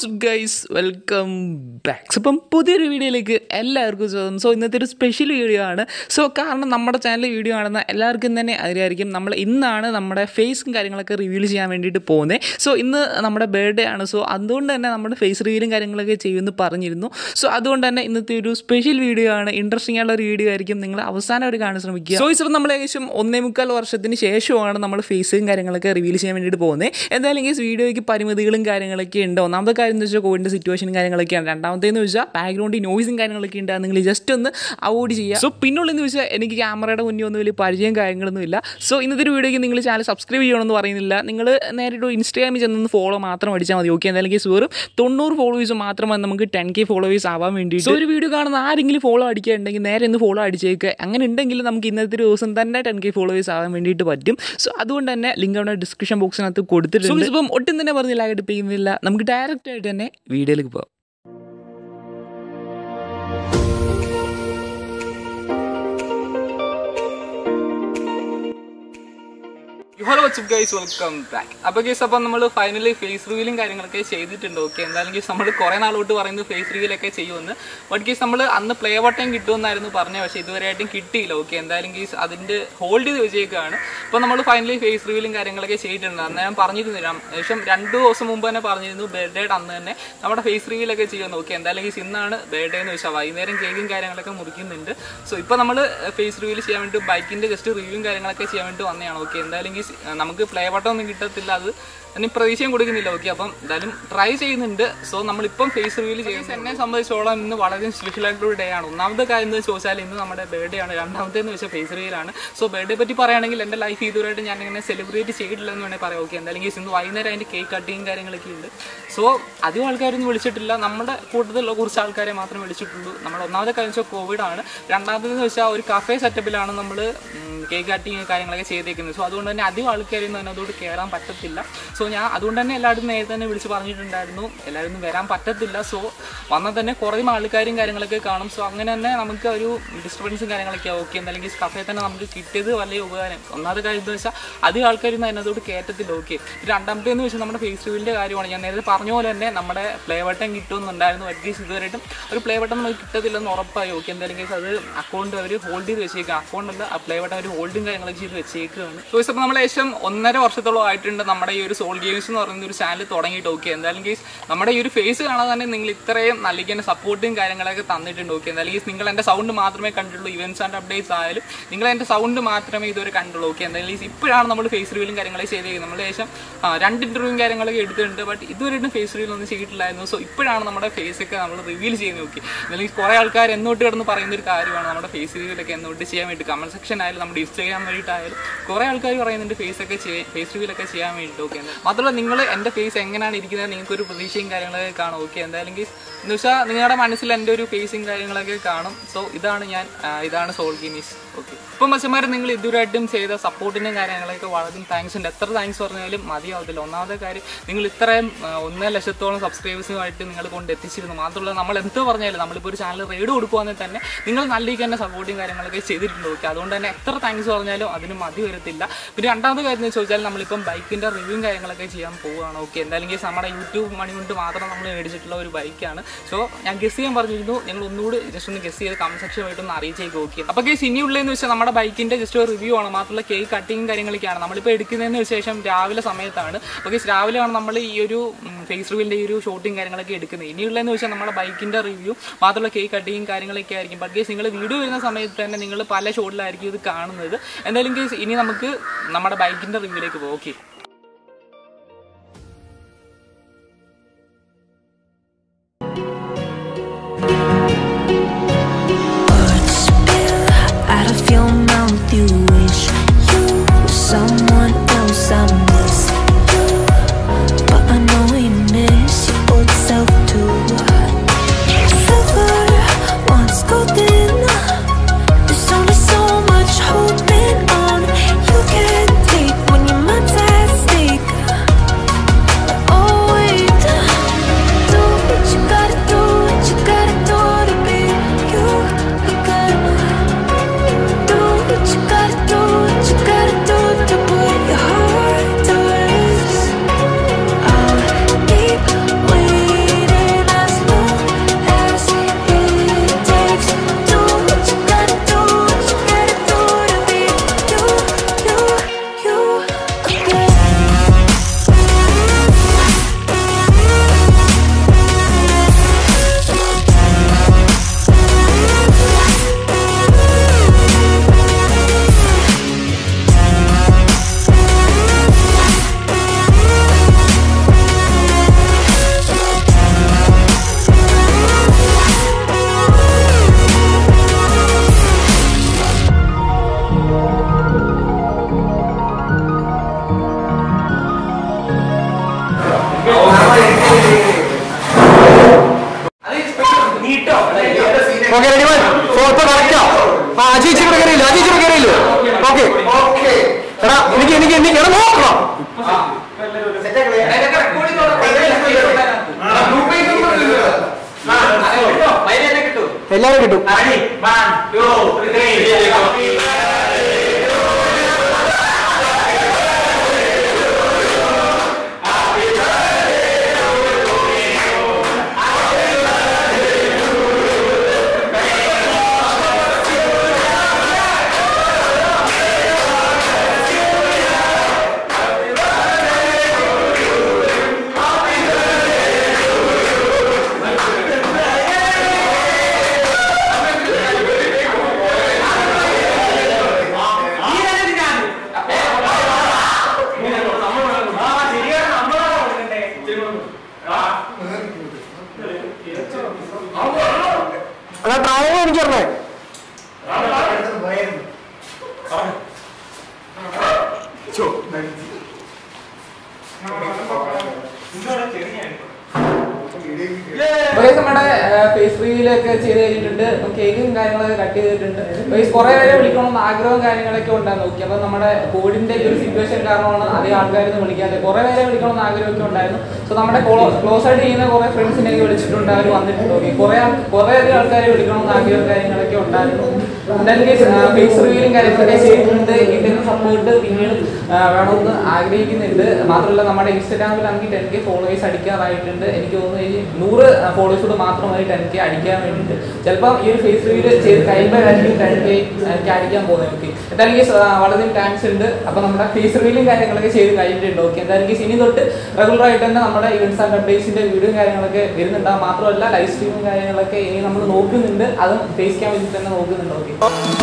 വാട്സ് guys welcome back അപ്പം പുതിയൊരു വീഡിയോയിലേക്ക് എല്ലാവർക്കും സ്വാഗതം സോ ഇന്നത്തെ ഒരു സ്പെഷ്യൽ വീഡിയോ ആണ് സോ കാരണം നമ്മുടെ ചാനൽ വീഡിയോ കാണുന്ന എല്ലാവർക്കും തന്നെ അറിയായിരിക്കും നമ്മൾ ഇന്നാണ് നമ്മുടെ ഫേസും കാര്യങ്ങളൊക്കെ റിവീൽ ചെയ്യാൻ വേണ്ടിയിട്ട് പോകുന്നത് സോ ഇന്ന് നമ്മുടെ ബർത്ത്ഡേ ആണ് സോ അതുകൊണ്ട് തന്നെ നമ്മുടെ ഫേസ് റിവീലും കാര്യങ്ങളൊക്കെ ചെയ്യുമെന്ന് പറഞ്ഞിരുന്നു സോ അതുകൊണ്ട് തന്നെ ഇന്നത്തെ ഒരു സ്പെഷ്യൽ വീഡിയോ ആണ് ഇൻട്രസ്റ്റിംഗ് ആയിട്ടുള്ള ഒരു വീഡിയോ ആയിരിക്കും നിങ്ങൾ അവസാനം വരെ കാണാൻ ശ്രമിക്കുക സോ ഇപ്പം നമ്മൾ ഏകദേശം ഒന്നേ മുക്കാൽ വർഷത്തിന് ശേഷമാണ് നമ്മൾ ഫേസും കാര്യങ്ങളൊക്കെ റിവീൽ ചെയ്യാൻ വേണ്ടിയിട്ട് പോകുന്നത് എന്തായാലും ഈ വീഡിയോയ്ക്ക് പരിമിതികളും കാര്യങ്ങളൊക്കെ ഉണ്ട് ഒന്നാമത്തെ കാര്യം എന്ന് വെച്ചാൽ കോവിഡിൻ്റെ സിറ്റുവേഷനും കാര്യങ്ങളൊക്കെയാണ് രണ്ടാമത്തേന്ന് വെച്ചാൽ ബാക്ക്ഗ്രൗണ്ടിൽ നോയ്സും കാര്യങ്ങളൊക്കെ ഉണ്ട് നിങ്ങൾ ജസ്റ്റ് ഒന്ന് അവോയ്ഡ് ചെയ്യുക സോ പിന്നുള്ളതെന്ന് വെച്ചാൽ എനിക്ക് ക്യാമറയുടെ മുന്നിൽ ഒന്നും വലിയ പരിചയം കാര്യങ്ങളൊന്നും ഇല്ല സോ ഇന്നത്തെ ഒരു വീഡിയോയ്ക്ക് നിങ്ങൾ ചാനൽ സബ്സ്ക്രൈബ് ചെയ്യണമെന്ന് പറയുന്നില്ല നിങ്ങൾ നേരിട്ട് ഇൻസ്റ്റാഗ്രാമിൽ ചെന്നൊന്ന് ഫോളോ മാത്രം അടിച്ചാൽ മതി ഓക്കെ എന്തായാലും കേസ് വെറും തൊണ്ണൂറ് ഫോളോവേഴ്സ് മാത്രം മതി നമുക്ക് ടെൻ കെ ഫോളോവേഴ്സ് ആവാൻ വേണ്ടി സോ ഒരു വീഡിയോ കാണുന്ന ആരെങ്കിലും ഫോളോ അടിക്കുകയുണ്ടെങ്കിൽ നേരെ ഒന്ന് ഫോളോ അടിച്ചേക്കുക അങ്ങനെ ഉണ്ടെങ്കിൽ നമുക്ക് ഇന്നത്തെ ഒരു ദിവസം തന്നെ ടെൻ കെ ഫോളോവേഴ്സ് ആവാൻ വേണ്ടിയിട്ട് പറ്റും സോ അതുകൊണ്ട് തന്നെ ലിങ്ക് അവിടെ ഡിസ്ക്രിപ്ഷൻ ബോക്സിനകത്ത് കൊടുത്തിട്ടുണ്ട് ഇപ്പം ഒട്ടും തന്നെ പറഞ്ഞില്ല അടുപ്പിക്കുന്നില്ല നമുക്ക് ഡയറക്റ്റ് ആയിട്ട് തന്നെ വീഡിയോയിലേക്ക് പോകാം hello what's up guys welcome back അപ്പോൾ ഗൈസ് അപ്പോൾ നമ്മൾ ഫൈനലി ഫേസ് റിവീലും കാര്യങ്ങളൊക്കെ ചെയ്തിട്ടുണ്ട് ഓക്കെ എന്തായാലും ഗൈസ് നമ്മൾ കുറേ നാളോട്ട് പറയുന്നത് ഫേസ് റിവീലൊക്കെ ചെയ്യുമെന്ന് ബട്ട് ഗൈസ് നമ്മൾ അന്ന് പ്ലേ ബട്ടൺ കിട്ടുമെന്നായിരുന്നു പറഞ്ഞത് പക്ഷേ ഇതുവരെയായിട്ടും കിട്ടിയില്ല ഓക്കെ എന്തായാലും ഗൈസ് അതിൻ്റെ ഹോൾഡ് ചെയ്ത് വെച്ചേക്കാണ് അപ്പോൾ നമ്മൾ ഫൈനലി ഫേസ് റിവീലും കാര്യങ്ങളൊക്കെ ചെയ്തിട്ടുണ്ട് അന്ന് ഞാൻ പറഞ്ഞിരുന്നില്ല ഏകദേശം രണ്ട് ദിവസം മുമ്പ് തന്നെ പറഞ്ഞിരുന്നു ബർത്ത്ഡേയുടെ അന്ന് തന്നെ നമ്മുടെ ഫേസ് റിവീലൊക്കെ ചെയ്യുമെന്ന് ഓക്കെ എന്തായാലും ഗൈസ് ഇന്നാണ് ബർത്ത്ഡേ എന്ന് വെച്ചാൽ വൈകുന്നേരം കേക്കും കാര്യങ്ങളൊക്കെ മുറിക്കുന്നുണ്ട് സോ ഇപ്പോൾ നമ്മൾ ഫേസ് റിവീൽ ചെയ്യാൻ വേണ്ടി ബൈക്കിൻ്റെ ജസ്റ്റ് റിവ്യൂവും കാര്യങ്ങളൊക്കെ ചെയ്യാൻ വേണ്ടി വന്നതാണ് ഓക്കെ എന്തായാലും ഗൈസ് നമുക്ക് പ്ലേ ബട്ടൺ ഒന്നും കിട്ടത്തില്ല അത് ഇനി പ്രതീക്ഷയും കൊടുക്കുന്നില്ല ഓക്കെ അപ്പം എന്തായാലും ട്രൈ ചെയ്യുന്നുണ്ട് സോ നമ്മളിപ്പം ഫേസ് റിവീൽ ചെയ്യുന്നത് എന്നെ സംബന്ധിച്ചോളം ഇന്ന് വളരെ സ്പെഷ്യൽ ആയിട്ടുള്ള ഡേ ആണ് ഒന്നാമത്തെ കാര്യം എന്ന് ചോദിച്ചാൽ ഇന്ന് നമ്മുടെ ബർത്ത്ഡേ ആണ് രണ്ടാമത്തെ എന്ന് വെച്ചാൽ ഫേസ് റിവീലാണ് സോ ബർത്ത്ഡേ പറ്റി പറയുകയാണെങ്കിൽ എൻ്റെ ലൈഫ് ഇതുവരെയായിട്ട് ഞാൻ ഇങ്ങനെ സെലിബ്രേറ്റ് ചെയ്തിട്ടില്ലെന്ന് വേണമെങ്കിൽ പറയാം ഓക്കെ എന്തായാലും കേസ് ഇന്ന് വൈകുന്നേരം അതിൻ്റെ കേക്ക് കട്ടിങ് കാര്യങ്ങളൊക്കെ ഉണ്ട് സോ അധികം ആൾക്കാരൊന്നും വിളിച്ചിട്ടില്ല നമ്മുടെ കൂട്ടത്തിലുള്ള കുറച്ച് ആൾക്കാരെ മാത്രമേ വിളിച്ചിട്ടുള്ളൂ നമ്മുടെ ഒന്നാമത്തെ കാര്യം വെച്ചാൽ കോവിഡ് ആണ് രണ്ടാമതെന്ന് വെച്ചാൽ ഒരു കഫേ സെറ്റപ്പിലാണ് നമ്മൾ കേക്ക് കട്ടിങ് കാര്യങ്ങളൊക്കെ ചെയ്തേക്കുന്നത് സോ അതുകൊണ്ട് തന്നെ അധികം ആൾക്കാരൊന്നും അതിനകത്തോട്ട് കയറാൻ പറ്റത്തില്ല സോ ഞാൻ അതുകൊണ്ട് തന്നെ എല്ലാവരും നേരത്തെ തന്നെ വിളിച്ച് പറഞ്ഞിട്ടുണ്ടായിരുന്നു എല്ലാവരും ഒന്നും വരാൻ പറ്റത്തില്ല സോ വന്നാൽ തന്നെ കുറേ ആൾക്കാരും കാര്യങ്ങളൊക്കെ കാണും സോ അങ്ങനെ തന്നെ നമുക്ക് ഒരു ഡിസ്റ്റർബൻസും കാര്യങ്ങളൊക്കെ ഓക്കെ അല്ലെങ്കിൽ കഫേ തന്നെ നമുക്ക് കിട്ടിയത് വലിയ ഉപകാരം ഒന്നാമത്തെ കാര്യം എന്ന് വെച്ചാൽ അധികം ആൾക്കാരൊന്നും അതിനകത്തോട്ട് കയറ്റത്തില്ല ഓക്കെ രണ്ടാമത്തെ എന്ന് വെച്ചാൽ നമ്മുടെ ഫേസ് റിവ്യൂവിൻ്റെ കാര്യമാണ് ഞാൻ നേരത്തെ പറഞ്ഞ പോലെ തന്നെ നമ്മുടെ പ്ലേ ബട്ടൺ കിട്ടുമെന്നുണ്ടായിരുന്നു അറ്റ്ലീസ്റ്റ് ഇതുവരെയായിട്ടും ഒരു പ്ലേ ബട്ടൺ നമുക്ക് കിട്ടത്തില്ലെന്ന് ഉറപ്പായി ഓക്കെ എന്തായാലും കേസ് അത് അക്കൗണ്ട് അവർ ഹോൾഡ് ചെയ്ത് വെച്ചേക്കുക അക്കൗണ്ട് അല്ല ആ പ്ലേ ബട്ടൺ അവർ ഹോൾഡും കാര്യങ്ങളൊക്കെ ചെയ്ത് വെച്ചേക്കുകയാണ് സോ ഇപ്പോൾ നമ്മൾ ഏകദേശം ഒന്നര വർഷത്തോളം ആയിട്ടുണ്ട് നമ്മുടെ ഈ ഒരു സോൾ ഗെയിംസ് എന്ന് പറയുന്ന ഒരു ചാനൽ തുടങ്ങിയിട്ട് ഓക്കെ എന്തായാലും കേസ് നമ്മുടെ ഈ ഒരു ഫേസ് കാണാൻ തന്നെ നിങ്ങൾ ഇത്രയും നല്ല എൻ്റെ സപ്പോർട്ടും കാര്യങ്ങളൊക്കെ തന്നിട്ടുണ്ട് ഓക്കെ എന്തായാലും കേസ് നിങ്ങൾ എൻ്റെ സൗണ്ട് മാത്രമേ കണ്ടിട്ടുള്ളൂ ഇവൻറ്റ്സ് ആൻഡ് അപ്ഡേറ്റ്സ് ആയാലും നിങ്ങൾ എൻ്റെ സൗണ്ട് മാത്രമേ ഇതുവരെ കണ്ടുള്ളൂ ഓക്കെ എന്തായാലും കേസ് ഇപ്പോഴാണ് നമ്മൾ ഫേസ് റിവ്യൂലും കാര്യങ്ങളൊക്കെ ചെയ്തേക്കുന്നത് നമ്മൾ ഏകദേശം ആ, രണ്ട് ഇൻ്റർവ്യൂവും കാര്യങ്ങളൊക്കെ എടുത്തിട്ടുണ്ട് ബട്ട് ഇതുവരെയായിട്ടും ഫേസ് റിവ്യൂൽ ഒന്നും ചെയ്തിട്ടില്ലായിരുന്നു സോ ഇപ്പോഴാണ് നമ്മുടെ ഫേസ് ഒക്കെ നമ്മൾ റിവീൽ ചെയ്യുന്നത് ഓക്കെ അല്ലെങ്കിൽ കുറേ ആൾക്കാർ എന്നോട്ട് കിടന്ന് പറയുന്ന ഒരു കാര്യമാണ് നമ്മുടെ ഫേസ് റിവ്യൂലൊക്കെ എന്നോട്ട് ചെയ്യാൻ വേണ്ടി കമന്റ് സെക്ഷൻ ആയാലും നമ്മുടെ ഇൻസ്റ്റാഗ്രാം വഴിയിട്ടായാലും കുറേ ആൾക്കാർ പറയുന്നുണ്ട് ഫേസ് ഒക്കെ ഫേസ് റിവ്യൂലൊക്കെ ചെയ്യാൻ വേണ്ടിയിട്ട് ഓക്കെ മാത്രമല്ല നിങ്ങൾ എൻ്റെ ഫേസ് എങ്ങനെയാണ് ഇരിക്കുന്നത് നിങ്ങൾക്ക് ഒരു പ്രതീക്ഷയും കാര്യങ്ങളൊക്കെ കാണും ഓക്കെ എന്തായാലും guys, എന്ന് വെച്ചാൽ നിങ്ങളുടെ മനസ്സിൽ എൻ്റെ ഒരു ഫേസും കാര്യങ്ങളൊക്കെ കാണും സോ ഇതാണ് ഞാൻ ആ, ഇതാണ് സോൾ ഗിനീസ് ഓക്കെ ഇപ്പം മച്ചന്മാർ നിങ്ങൾ ഇതുവരായിട്ടും ചെയ്ത സപ്പോർട്ടിനും കാര്യങ്ങളൊക്കെ വളരെ താങ്ക്സ് ഉണ്ട് എത്ര താങ്ക്സ് പറഞ്ഞാലും മതിയാവത്തില്ല ഒന്നാമത്തെ കാര്യം നിങ്ങൾ ഇത്രയും ആ, ഒന്നര ലക്ഷത്തോളം സബ്സ്ക്രൈബേഴ്സുമായിട്ട് നിങ്ങൾ കൊണ്ട് എത്തിച്ചിരുന്നു മാത്രമല്ല നമ്മൾ എന്ത് പറഞ്ഞാലും നമ്മളിപ്പോൾ ഒരു ചാനൽ റെയ്ഡ് കൊടുക്കുവാണെങ്കിൽ തന്നെ നിങ്ങൾ നല്ല രീതിക്ക് തന്നെ സപ്പോർട്ടും കാര്യങ്ങളൊക്കെ ചെയ്തിട്ടുണ്ട് ഓക്കെ അതുകൊണ്ട് തന്നെ എത്ര താങ്ക്സ് പറഞ്ഞാലും അതിന് മതി വരത്തില്ല പിന്നെ രണ്ടാമത്തെ കാര്യം എന്ന് ചോദിച്ചാൽ നമ്മളിപ്പം ബൈക്കിൻ്റെ റിവ്യൂവും കാര്യങ്ങളൊക്കെ ചെയ്യാൻ പോവുകയാണ് ഓക്കെ എന്തായാലും കേസ് നമ്മുടെ യൂട്യൂബ് മണി കൊണ്ട് മാത്രം നമ്മൾ മേടിച്ചിട്ടുള്ള ഒരു ബൈക്കാണ് സോ ഞാൻ ഗസ് ചെയ്യാൻ പറഞ്ഞിരുന്നു നിങ്ങൾ ഒന്നുകൂടി ജസ്റ്റ് ഒന്ന് ഗസ് ചെയ്ത് കമന്റ് സെക്ഷനുമായിട്ട് ഒന്ന് അറിയിച്ചേക്ക് ഓക്കെ അപ്പോൾ കേസ് ഇനിയുള്ളതെന്ന് വെച്ചാൽ നമ്മുടെ ബൈക്കിൻ്റെ ജസ്റ്റ് ഒരു റിവ്യൂ ആണ് മാത്രമല്ല കേക്ക് കട്ടിങ് കാര്യങ്ങളൊക്കെയാണ് നമ്മളിപ്പോൾ എടുക്കുന്നതിന് ശേഷം രാവിലെ സമയത്താണ് അപ്പോൾ കേസ് രാവിലെയാണ് നമ്മൾ ഈ ഒരു ഫേസ് റിവ്യൂവിൻ്റെ ഈ ഒരു ഷൂട്ടിങ് കാര്യങ്ങളൊക്കെ എടുക്കുന്നത് ഇനിയുള്ളതെന്ന് വെച്ചാൽ നമ്മുടെ ബൈക്കിൻ്റെ റിവ്യൂ മാത്രമല്ല കേക്ക് കട്ടിങ് കാര്യങ്ങളൊക്കെ ആയിരിക്കും ബട്ട് കേസ് നിങ്ങൾ വീഡിയോ വരുന്ന സമയത്ത് തന്നെ നിങ്ങൾ പല ഷോട്ടിലായിരിക്കും ഇത് കാണുന്നത് എന്തായാലും കേസ് ഇനി നമുക്ക് നമ്മുടെ ബൈക്കിൻ്റെ റിവ്യൂലേക്ക് പോകാം okay spill out of your mouth. You wish you were someone else. I miss you, but I know you miss your old self too. Silver once golden. There's only so much holding on. You can't take when your mind's at okay ready one four ഇപ്പൊ കറക്റ്റാ ആ അജയിച്ചു ഇവിടെ കയറിയില്ല അജയിച്ചു ഇവിടെ കയറിയില്ല okay എടാ എനിക്ക് എനിക്ക് എനിക്ക് എടാ നോക്കണം എല്ലാവരും കിട്ടും എടാ ട്രാവൽ എനിക്കറിഞ്ഞേ ഗൈസ് നമ്മുടെ ഫേസ് റീലൊക്കെ ചെയ്ത് കഴിഞ്ഞിട്ടുണ്ട് കേക്കും കാര്യങ്ങളൊക്കെ കട്ട് ചെയ്തിട്ടുണ്ട് ഗൈസ് കുറെ പേരെ വിളിക്കണമെന്ന് ആഗ്രഹവും കാര്യങ്ങളൊക്കെ ഉണ്ടായിരുന്നു നോക്കി അപ്പൊ നമ്മുടെ കോവിഡിന്റെ ഈ ഒരു സിറ്റുവേഷൻ കാരണമാണ് അധികം ആൾക്കാരൊന്നും വിളിക്കാതെ കുറെ പേരെ വിളിക്കണമെന്ന് ആഗ്രഹമൊക്കെ ഉണ്ടായിരുന്നു സോ നമ്മുടെ ക്ലോസ് ആയിട്ട് ചെയ്യുന്ന കുറെ ഫ്രണ്ട്സിനെയൊക്കെ വിളിച്ചിട്ടുണ്ട് അവർ വന്നിട്ടുണ്ട് ഓക്കെ കുറെ കുറെ അധികം ആൾക്കാരെ വിളിക്കണമെന്ന് ആഗ്രഹവും കാര്യങ്ങളൊക്കെ ഉണ്ടായിരുന്നു എന്തായാലും ഗൈസ് ഫേസ് റിവ്യൂലും കാര്യങ്ങളൊക്കെ ചെയ്തിട്ടുണ്ട് ഇതിന് സപ്പോർട്ട് പിന്നീട് ആ, വേണമെന്ന് ആഗ്രഹിക്കുന്നുണ്ട് മാത്രമല്ല നമ്മുടെ ഇൻസ്റ്റാഗ്രാമിലാണെങ്കിൽ ടെൻ കെ ഫോളോവേഴ്സ് അടിക്കാറായിട്ടുണ്ട് എനിക്ക് തോന്നുന്നു ഇനി നൂറ് ഫോളോവേഴ്സോട് മാത്രമായി ടെൻ കെ അടിക്കാൻ വേണ്ടിയിട്ട് ചിലപ്പോൾ ഈ ഒരു ഫേസ് റിവ്യൂ ചെയ്ത് കഴിയുമ്പോഴായിരിക്കും ടെൻ കെ എനിക്ക് അടിക്കാൻ പോകുന്നത് ഓക്കെ എന്തായാലും guys, ആ, വളരെ താങ്ക്സ് ഉണ്ട് അപ്പോൾ നമ്മുടെ ഫേസ് റിവ്യൂലും കാര്യങ്ങളൊക്കെ ചെയ്ത് കഴിഞ്ഞിട്ടുണ്ട് ഓക്കെ എന്തായാലും guys, ഇനി തൊട്ട് റെഗുലർ ആയിട്ട് തന്നെ നമ്മുടെ ഇവൻസ് ആൻഡ് അപ്ഡേറ്റ്സിന്റെ വീഡിയോയും കാര്യങ്ങളൊക്കെ വരുന്നുണ്ടാകും മാത്രമല്ല ലൈവ് സ്ട്രീമും കാര്യങ്ങളൊക്കെ ഇനി നമ്മൾ നോക്കുന്നുണ്ട് അതും ഫേസ് ക്യാം വെച്ചിട്ട് തന്നെ നോക്കുന്നുണ്ട് ഓക്കെ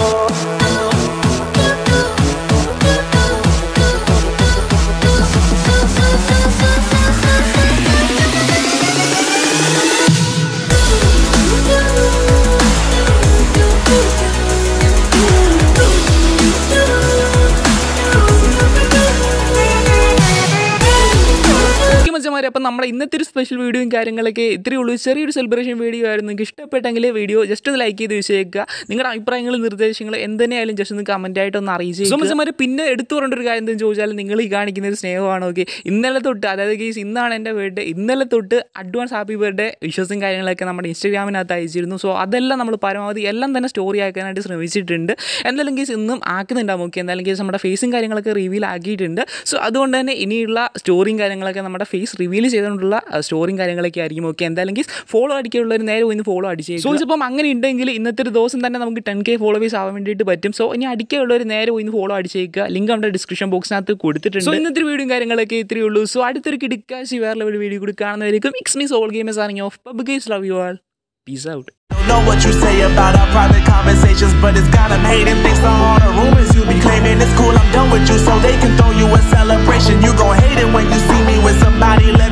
ഓക്കെ മച്ചന്മാരെ അപ്പം നമ്മുടെ ഇന്നത്തെ ഒരു സ്പെഷ്യൽ വീഡിയോയും കാര്യങ്ങളൊക്കെ ഇത്രയേ ഉള്ളൂ ചെറിയൊരു സെലിബ്രേഷൻ വീഡിയോ ആയിരുന്നു നിങ്ങൾക്ക് ഇഷ്ടപ്പെട്ടെങ്കിൽ വീഡിയോ ജസ്റ്റ് ഒന്ന് ലൈക്ക് ചെയ്ത് വെച്ചേക്കുക നിങ്ങളുടെ അഭിപ്രായങ്ങൾ നിർദ്ദേശങ്ങൾ എന്തുതന്നെയായാലും ജസ്റ്റ് ഒന്ന് കമൻ്റ് ആയിട്ടൊന്ന് അറിയിച്ചു സോ മച്ചന്മാരെ പിന്നെ എടുത്തു പറയേണ്ട ഒരു കാര്യം എന്താണെന്ന് ചോദിച്ചാൽ നിങ്ങൾ ഈ കാണിക്കുന്ന ഒരു സ്നേഹമാണ് ഓക്കെ ഇന്നലെ തൊട്ട് അതായത് കേസ് ഇന്നാണ് എൻ്റെ ബർത്ത്ഡേ ഇന്നലെ തൊട്ട് അഡ്വാൻസ് ഹാപ്പി ബർത്ത്ഡേ വിശ്വസും കാര്യങ്ങളൊക്കെ നമ്മുടെ ഇൻസ്റ്റാഗ്രാമിനകത്ത് അയച്ചിരുന്നു സോ അതെല്ലാം നമ്മൾ പരമാവധി എല്ലാം തന്നെ സ്റ്റോറി ആക്കാനായിട്ട് ശ്രമിച്ചിട്ടുണ്ട് എന്തായാലും കേസ് ഇന്നും ആക്കുന്നുണ്ടാവും ഓക്കെ എന്തായാലും കേസ് നമ്മുടെ ഫേസും കാര്യങ്ങളൊക്കെ റിവീൽ ആക്കിയിട്ടുണ്ട് സോ അതുകൊണ്ട് തന്നെ ഇനിയുള്ള സ്റ്റോറിയും കാര്യങ്ങളൊക്കെ നമ്മുടെ ഫേസ് റിവീൽ ചെയ്തുകൊണ്ടുള്ള സ്റ്റോറിയും കാര്യങ്ങളൊക്കെ ആയിരിക്കും ഓക്കെ എന്തായാലും കേസ് ഫോളോ അടിക്കാനുള്ളവർ നേരെ പോയി ഫോളോ അടിച്ച് സോ ഇപ്പം അങ്ങനെ ഉണ്ടെങ്കിൽ ഇന്നത്തെ ഒരു ദിവസം തന്നെ നമുക്ക് ടെൻ കെ ഫോളോവേഴ്സ് ആവാൻ വേണ്ടിയിട്ട് പറ്റും സോ ഇനി അടിക്കാനുള്ളവർ നേരെ പോയി ഫോളോ അടിച്ചേക്കുക ലിങ്ക് നമ്മുടെ ഡിസ്ക്രിപ്ഷൻ ബോക്സിനകത്ത് കൊടുത്തിട്ടുണ്ട് സോ ഇന്നത്തെ വീഡിയോയും കാര്യങ്ങളൊക്കെ ഇത്രയേ ഉള്ളൂ സോ അടുത്തൊരു കിടക്കാശി വേറെ ഒരു വീഡിയോ കൂടി കാണുന്നവരേക്കും മിക്സ് മീസ് ഓൾ ഗെയിമസ് ആണെങ്കിൽ of pub games love you all peace out Don't know what you say about our private conversations, but it's got 'em hating. Thanks to all the rumors you be claiming. It's cool, I'm done with you, so they can throw you a celebration. You gon' hate it when you see me with somebody. Let